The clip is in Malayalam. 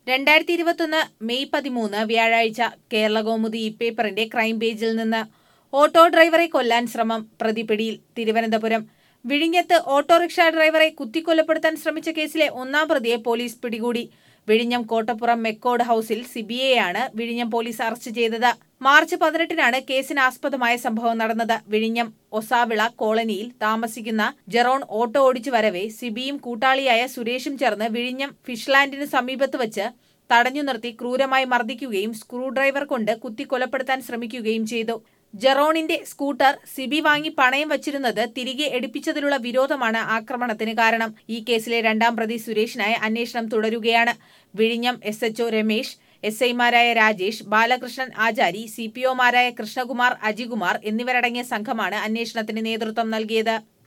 രണ്ടായിരത്തി ഇരുപത്തൊന്ന് മെയ് പതിമൂന്ന് വ്യാഴാഴ്ച കേരളകൗമുദി ഈ പേപ്പറിന്റെ ക്രൈം പേജിൽ നിന്ന് ഓട്ടോ ഡ്രൈവറെ കൊല്ലാൻ ശ്രമം പ്രതി പിടിയിൽ തിരുവനന്തപുരം വിഴിഞ്ഞത്ത് ഓട്ടോറിക്ഷ ഡ്രൈവറെ കുത്തിക്കൊലപ്പെടുത്താൻ ശ്രമിച്ച കേസിലെ ഒന്നാം പ്രതിയെ പോലീസ് പിടികൂടി വിഴിഞ്ഞം കോട്ടപ്പുറം മെക്കോഡ് ഹൌസിൽ സിബിയെയാണ് വിഴിഞ്ഞം പോലീസ് അറസ്റ്റ് ചെയ്തത് മാർച്ച് പതിനെട്ടിനാണ് കേസിന് ആസ്പദമായ സംഭവം നടന്നത് വിഴിഞ്ഞം ഒസാവിള കോളനിയിൽ താമസിക്കുന്ന ജെറോൺ ഓട്ടോ ഓടിച്ചു വരവെ സിബിയും കൂട്ടാളിയായ സുരേഷും ചേർന്ന് വിഴിഞ്ഞം ഫിഷ്ലാൻഡിനു സമീപത്ത് വച്ച് തടഞ്ഞു നിർത്തി ക്രൂരമായി മർദ്ദിക്കുകയും സ്ക്രൂ ഡ്രൈവർ കൊണ്ട് കുത്തിക്കൊലപ്പെടുത്താൻ ശ്രമിക്കുകയും ചെയ്തു ജെറോണിന്റെ സ്കൂട്ടർ സിബി വാങ്ങി പണയം വച്ചിരുന്നത് തിരികെ എടുപ്പിച്ചതിലുള്ള വിരോധമാണ് ആക്രമണത്തിന് കാരണം ഈ കേസിലെ രണ്ടാം പ്രതി സുരേഷിനായി അന്വേഷണം തുടരുകയാണ് വിഴിഞ്ഞം എസ് എച്ച്ഒ രമേശ് എസ് ഐമാരായ രാജേഷ് ബാലകൃഷ്ണൻ ആചാരി സി പി ഒമാരായ കൃഷ്ണകുമാർ അജികുമാർ എന്നിവരടങ്ങിയ സംഘമാണ് അന്വേഷണത്തിന് നേതൃത്വം നൽകിയത്